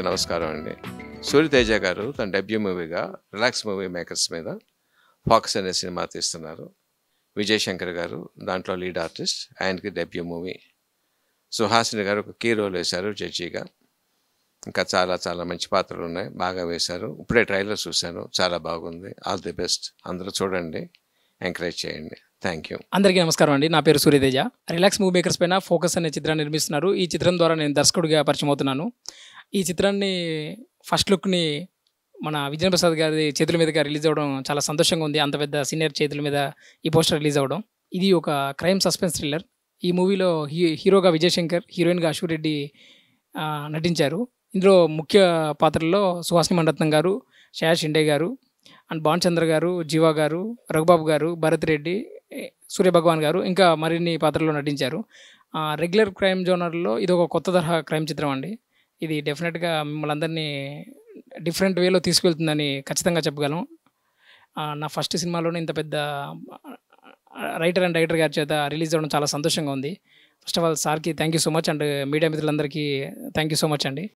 నమస్కారం అండి సూర్య తేజ గారు తన డెబ్యూ మూవీగా రిలాక్స్ మూవీ మేకర్స్ మీద ఫాక్స్ అనే సినిమా తీస్తున్నారు విజయ్ శంకర్ గారు దాంట్లో లీడ్ ఆర్టిస్ట్ ఆయనకి డెబ్యూ మూవీ సుహాసిని గారు ఒక కీ రోల్ వేశారు జడ్జిగా ఇంకా చాలా చాలా మంచి పాత్రలు ఉన్నాయి బాగా వేశారు ఇప్పుడే ట్రైలర్ చూశాను చాలా బాగుంది ఆల్ ది బెస్ట్ అందరూ చూడండి ఎంకరేజ్ చేయండి థ్యాంక్ యూ అందరికీ నమస్కారం అండి నా పేరు సూర్యతేజ రిలాక్స్ మూవీ మేకర్స్ పైన ఫోకస్ అనే చిత్రాన్ని నిర్మిస్తున్నారు ఈ చిత్రం ద్వారా నేను దర్శకుడిగా పరిచయం అవుతున్నాను ఈ చిత్రాన్ని ఫస్ట్ లుక్ని మన విజయ్ ప్రసాద్ గారి చేతుల మీదుగా రిలీజ్ అవ్వడం చాలా సంతోషంగా ఉంది అంత పెద్ద సీనియర్ చేతుల మీద ఈ పోస్టర్ రిలీజ్ అవ్వడం ఇది ఒక క్రైమ్ సస్పెన్స్ థ్రిల్లర్ ఈ మూవీలో హీ హీరోగా విజయ్ శంకర్ హీరోయిన్గా అశు రెడ్డి ఆ, నటించారు ఇందులో ముఖ్య పాత్రల్లో సుహాసిని మండత్నం గారు శ్రేయా షిండే గారు అండ్ భాన్ చంద్ర గారు జీవా గారు రఘుబాబు గారు భరత్ రెడ్డి ఏ, సూర్య భగవాన్ గారు ఇంకా మరిన్ని పాత్రల్లో నటించారు ఆ, రెగ్యులర్ క్రైమ్ జోనర్లో ఇది ఒక కొత్త తరహా క్రైమ్ చిత్రం అండి ఇది డెఫినెట్గా మిమ్మల్ని అందరినీ డిఫరెంట్ వేలో తీసుకెళ్తుందని ఖచ్చితంగా చెప్పగలం ఆ, నా ఫస్ట్ సినిమాలోనే ఇంత పెద్ద రైటర్ అండ్ డైరెక్టర్ గారి చేత రిలీజ్ అవ్వడం చాలా సంతోషంగా ఉంది ఫస్ట్ ఆఫ్ ఆల్ సార్కి thank you so much and media మిత్రులందరికీ థ్యాంక్ యూ సో మచ్ అండి